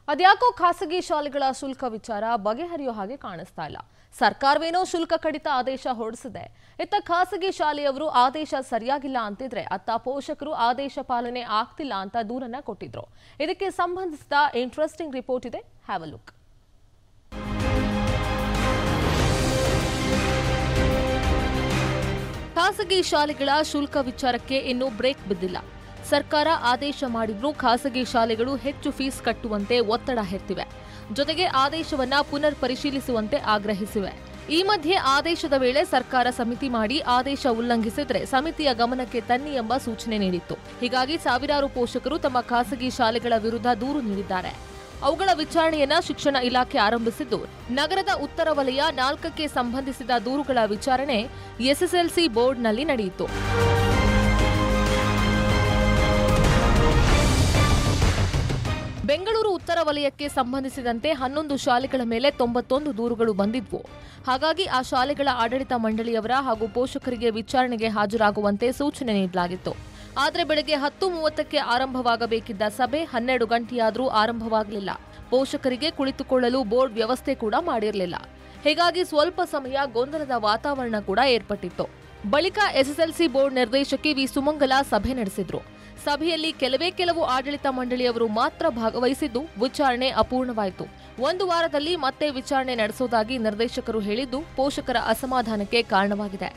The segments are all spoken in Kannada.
ಅದ್ಯಾಕೋ ಖಾಸಗಿ ಶಾಲೆಗಳ ಶುಲ್ಕ ವಿಚಾರ ಬಗೆಹರಿಯೋ ಹಾಗೆ ಕಾಣಿಸ್ತಾ ಇಲ್ಲ ಸರ್ಕಾರವೇನೋ ಶುಲ್ಕ ಕಡಿತ ಆದೇಶ ಹೊರಡಿಸಿದೆ ಇತ್ತ ಖಾಸಗಿ ಶಾಲೆಯವರು ಆದೇಶ ಸರಿಯಾಗಿಲ್ಲ ಅಂತಿದ್ರೆ ಅತ್ತ ಪೋಷಕರು ಆದೇಶ ಪಾಲನೆ ಆಗ್ತಿಲ್ಲ ಅಂತ ದೂರನ್ನ ಕೊಟ್ಟಿದ್ರು ಇದಕ್ಕೆ ಸಂಬಂಧಿಸಿದ ಇಂಟ್ರೆಸ್ಟಿಂಗ್ ರಿಪೋರ್ಟ್ ಇದೆ ಹ್ಯಾವ್ ಅ ಲುಕ್ ಖಾಸಗಿ ಶಾಲೆಗಳ ಶುಲ್ಕ ವಿಚಾರಕ್ಕೆ ಇನ್ನೂ ಬ್ರೇಕ್ ಬಿದ್ದಿಲ್ಲ ಸರ್ಕಾರ ಆದೇಶ ಮಾಡಿದ್ರೂ ಖಾಸಗಿ ಶಾಲೆಗಳು ಹೆಚ್ಚು ಫೀಸ್ ಕಟ್ಟುವಂತೆ ಒತ್ತಡ ಹೇರ್ತಿವೆ ಜೊತೆಗೆ ಆದೇಶವನ್ನ ಪುನರ್ ಪರಿಶೀಲಿಸುವಂತೆ ಆಗ್ರಹಿಸಿವೆ ಈ ಮಧ್ಯೆ ಆದೇಶದ ವೇಳೆ ಸರ್ಕಾರ ಸಮಿತಿ ಮಾಡಿ ಆದೇಶ ಉಲ್ಲಂಘಿಸಿದ್ರೆ ಸಮಿತಿಯ ಗಮನಕ್ಕೆ ತನ್ನಿ ಎಂಬ ಸೂಚನೆ ನೀಡಿತ್ತು ಹೀಗಾಗಿ ಸಾವಿರಾರು ಪೋಷಕರು ತಮ್ಮ ಖಾಸಗಿ ಶಾಲೆಗಳ ವಿರುದ್ಧ ದೂರು ನೀಡಿದ್ದಾರೆ ಅವುಗಳ ವಿಚಾರಣೆಯನ್ನ ಶಿಕ್ಷಣ ಇಲಾಖೆ ಆರಂಭಿಸಿದ್ದು ನಗರದ ಉತ್ತರ ವಲಯ ನಾಲ್ಕಕ್ಕೆ ಸಂಬಂಧಿಸಿದ ದೂರುಗಳ ವಿಚಾರಣೆ ಎಸ್ಎಸ್ಎಲ್ಸಿ ಬೋರ್ಡ್ನಲ್ಲಿ ನಡೆಯಿತು ಬೆಂಗಳೂರು ಉತ್ತರ ವಲಯಕ್ಕೆ ಸಂಬಂಧಿಸಿದಂತೆ ಹನ್ನೊಂದು ಶಾಲೆಗಳ ಮೇಲೆ ತೊಂಬತ್ತೊಂದು ದೂರುಗಳು ಬಂದಿದ್ವು ಹಾಗಾಗಿ ಆ ಶಾಲೆಗಳ ಆಡಳಿತ ಮಂಡಳಿಯವರ ಹಾಗೂ ಪೋಷಕರಿಗೆ ವಿಚಾರಣೆಗೆ ಹಾಜರಾಗುವಂತೆ ಸೂಚನೆ ನೀಡಲಾಗಿತ್ತು ಆದರೆ ಬೆಳಗ್ಗೆ ಹತ್ತು ಮೂವತ್ತಕ್ಕೆ ಆರಂಭವಾಗಬೇಕಿದ್ದ ಸಭೆ ಹನ್ನೆರಡು ಗಂಟೆಯಾದರೂ ಆರಂಭವಾಗಲಿಲ್ಲ ಪೋಷಕರಿಗೆ ಕುಳಿತುಕೊಳ್ಳಲು ಬೋರ್ಡ್ ವ್ಯವಸ್ಥೆ ಕೂಡ ಮಾಡಿರಲಿಲ್ಲ ಹೀಗಾಗಿ ಸ್ವಲ್ಪ ಸಮಯ ಗೊಂದಲದ ವಾತಾವರಣ ಕೂಡ ಏರ್ಪಟ್ಟಿತ್ತು ಬಳಿಕ ಎಸ್ಎಸ್ಎಲ್ಸಿ ಬೋರ್ಡ್ ನಿರ್ದೇಶಕಿ ವಿ ಸುಮಂಗಲ ಸಭೆ ನಡೆಸಿದ್ರು ಸಭೆಯಲ್ಲಿ ಕೆಲವೇ ಕೆಲವು ಆಡಳಿತ ಮಂಡಳಿಯವರು ಮಾತ್ರ ಭಾಗವಹಿಸಿದ್ದು ವಿಚಾರಣೆ ಅಪೂರ್ಣವಾಯಿತು ಒಂದು ವಾರದಲ್ಲಿ ಮತ್ತೆ ವಿಚಾರಣೆ ನಡೆಸೋದಾಗಿ ನಿರ್ದೇಶಕರು ಹೇಳಿದ್ದು ಪೋಷಕರ ಅಸಮಾಧಾನಕ್ಕೆ ಕಾರಣವಾಗಿದೆ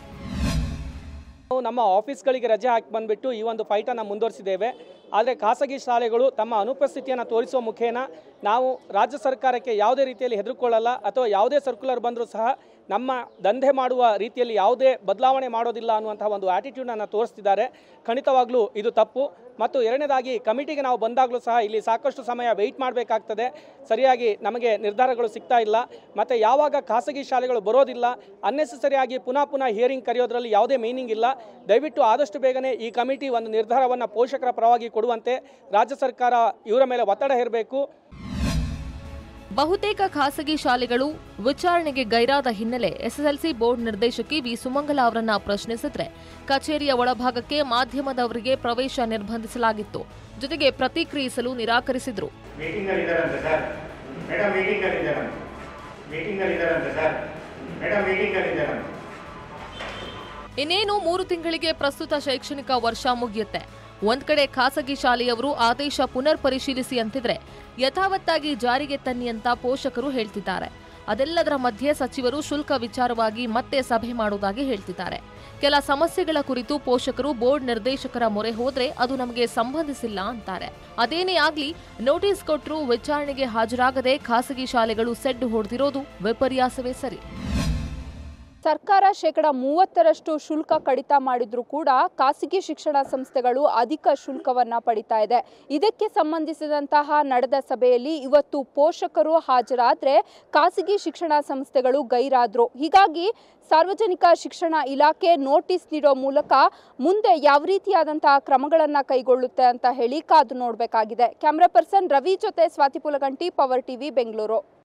ನಾವು ನಮ್ಮ ಆಫೀಸ್ಗಳಿಗೆ ರಜೆ ಹಾಕಿ ಬಂದುಬಿಟ್ಟು ಈ ಒಂದು ಫೈಟನ್ನು ಮುಂದುವರಿಸಿದ್ದೇವೆ ಆದರೆ ಖಾಸಗಿ ಶಾಲೆಗಳು ತಮ್ಮ ಅನುಪಸ್ಥಿತಿಯನ್ನು ತೋರಿಸುವ ಮುಖೇನ ನಾವು ರಾಜ್ಯ ಸರ್ಕಾರಕ್ಕೆ ಯಾವುದೇ ರೀತಿಯಲ್ಲಿ ಹೆದರ್ಕೊಳ್ಳಲ್ಲ ಅಥವಾ ಯಾವುದೇ ಸರ್ಕ್ಯುಲರ್ ಬಂದರೂ ಸಹ ನಮ್ಮ ದಂಧೆ ಮಾಡುವ ರೀತಿಯಲ್ಲಿ ಯಾವುದೇ ಬದಲಾವಣೆ ಮಾಡೋದಿಲ್ಲ ಅನ್ನುವಂತಹ ಒಂದು ಆಟಿಟ್ಯೂಡನ್ನು ತೋರಿಸ್ತಿದ್ದಾರೆ ಖಂಡಿತವಾಗ್ಲೂ ಇದು ತಪ್ಪು ಮತ್ತು ಎರಡನೇದಾಗಿ ಕಮಿಟಿಗೆ ನಾವು ಬಂದಾಗಲೂ ಸಹ ಇಲ್ಲಿ ಸಾಕಷ್ಟು ಸಮಯ ವೆಯ್ಟ್ ಮಾಡಬೇಕಾಗ್ತದೆ ಸರಿಯಾಗಿ ನಮಗೆ ನಿರ್ಧಾರಗಳು ಸಿಗ್ತಾ ಇಲ್ಲ ಮತ್ತು ಯಾವಾಗ ಖಾಸಗಿ ಶಾಲೆಗಳು ಬರೋದಿಲ್ಲ ಅನ್ನೆಸೆಸರಿಯಾಗಿ ಪುನಃ ಪುನಃ ಹಿಯರಿಂಗ್ ಕರೆಯೋದ್ರಲ್ಲಿ ಯಾವುದೇ ಮೀನಿಂಗ್ ಇಲ್ಲ ದಯವಿಟ್ಟು ಆದಷ್ಟು ಬೇಗನೆ ಈ ಕಮಿಟಿ ಒಂದು ನಿರ್ಧಾರವನ್ನು ಪೋಷಕರ ಪರವಾಗಿ ಕೊಡುವಂತೆ ರಾಜ್ಯ ಸರ್ಕಾರ ಇವರ ಮೇಲೆ ಒತ್ತಡ ಹೇರಬೇಕು ಬಹುತೇಕ ಖಾಸಗಿ ಶಾಲೆಗಳು ವಿಚಾರಣೆಗೆ ಗೈರಾದ ಹಿನ್ನೆಲೆ ಎಸ್ಎಸ್ಎಲ್ಸಿ ಬೋರ್ಡ್ ನಿರ್ದೇಶಕಿ ವಿ ಸುಮಂಗಲ ಅವರನ್ನ ಪ್ರಶ್ನಿಸಿದ್ರೆ ಕಚೇರಿಯ ಒಳಭಾಗಕ್ಕೆ ಮಾಧ್ಯಮದವರಿಗೆ ಪ್ರವೇಶ ನಿರ್ಬಂಧಿಸಲಾಗಿತ್ತು ಜೊತೆಗೆ ಪ್ರತಿಕ್ರಿಯಿಸಲು ನಿರಾಕರಿಸಿದ್ರು ಮೀಟಿಂಗಲ್ಲಿ ಇದ್ದಾರಂತೆ ಸರ್ ಮೇಡಮ್ ಮೀಟಿಂಗಲ್ಲಿ ಇದ್ದಾರಂತೆ ಮೀಟಿಂಗಲ್ಲಿ ಇದ್ದಾರಂತೆ ಸರ್ ಮೇಡಮ್ ಮೀಟಿಂಗಲ್ಲಿ ಇದ್ದಾರಂತೆ ಇನ್ನೇನು ಮೂರು ತಿಂಗಳಿಗೆ ಪ್ರಸ್ತುತ ಶೈಕ್ಷಣಿಕ ವರ್ಷ ಮುಗಿಯುತ್ತೆ ಒಂದ್ ಕಡೆ ಖಾಸಗಿ ಶಾಲೆಯವರು ಆದೇಶ ಪುನರ್ ಪರಿಶೀಲಿಸಿ ಅಂತಿದ್ರೆ ಯಥಾವತ್ತಾಗಿ ಜಾರಿಗೆ ತನ್ನಿ ಅಂತ ಪೋಷಕರು ಹೇಳ್ತಿದ್ದಾರೆ ಅದೆಲ್ಲದರ ಮಧ್ಯೆ ಸಚಿವರು ಶುಲ್ಕ ವಿಚಾರವಾಗಿ ಮತ್ತೆ ಸಭೆ ಮಾಡುವುದಾಗಿ ಹೇಳ್ತಿದ್ದಾರೆ ಕೆಲ ಸಮಸ್ಯೆಗಳ ಕುರಿತು ಪೋಷಕರು ಬೋರ್ಡ್ ನಿರ್ದೇಶಕರ ಮೊರೆ ಹೋದ್ರೆ ಅದು ನಮಗೆ ಸಂಬಂಧಿಸಿಲ್ಲ ಅಂತಾರೆ ಅದೇನೇ ಆಗ್ಲಿ ನೋಟಿಸ್ ಕೊಟ್ಟರು ವಿಚಾರಣೆಗೆ ಹಾಜರಾಗದೆ ಖಾಸಗಿ ಶಾಲೆಗಳು ಸೆಡ್ಡು ಹೊಡೆದಿರೋದು ವಿಪರ್ಯಾಸವೇ ಸರಿ ಸರ್ಕಾರ ಶೇಕಡ ಮೂವತ್ತರಷ್ಟು ಶುಲ್ಕ ಕಡಿತ ಮಾಡಿದ್ರೂ ಕೂಡ ಖಾಸಗಿ ಶಿಕ್ಷಣ ಸಂಸ್ಥೆಗಳು ಅಧಿಕ ಶುಲ್ಕವನ್ನ ಪಡಿತಾ ಇದೆ ಇದಕ್ಕೆ ಸಂಬಂಧಿಸಿದಂತಹ ನಡೆದ ಸಭೆಯಲ್ಲಿ ಇವತ್ತು ಪೋಷಕರು ಹಾಜರಾದ್ರೆ ಖಾಸಗಿ ಶಿಕ್ಷಣ ಸಂಸ್ಥೆಗಳು ಗೈರಾದ್ರು ಹೀಗಾಗಿ ಸಾರ್ವಜನಿಕ ಶಿಕ್ಷಣ ಇಲಾಖೆ ನೋಟಿಸ್ ನೀಡೋ ಮೂಲಕ ಮುಂದೆ ಯಾವ ರೀತಿಯಾದಂತಹ ಕ್ರಮಗಳನ್ನು ಕೈಗೊಳ್ಳುತ್ತೆ ಅಂತ ಹೇಳಿ ಕಾದು ನೋಡಬೇಕಾಗಿದೆ ಕ್ಯಾಮ್ರಾ ಪರ್ಸನ್ ರವಿ ಜೊತೆ ಸ್ವಾತಿ ಪುಲಗಂಟಿ ಪವರ್ ಟಿವಿ ಬೆಂಗಳೂರು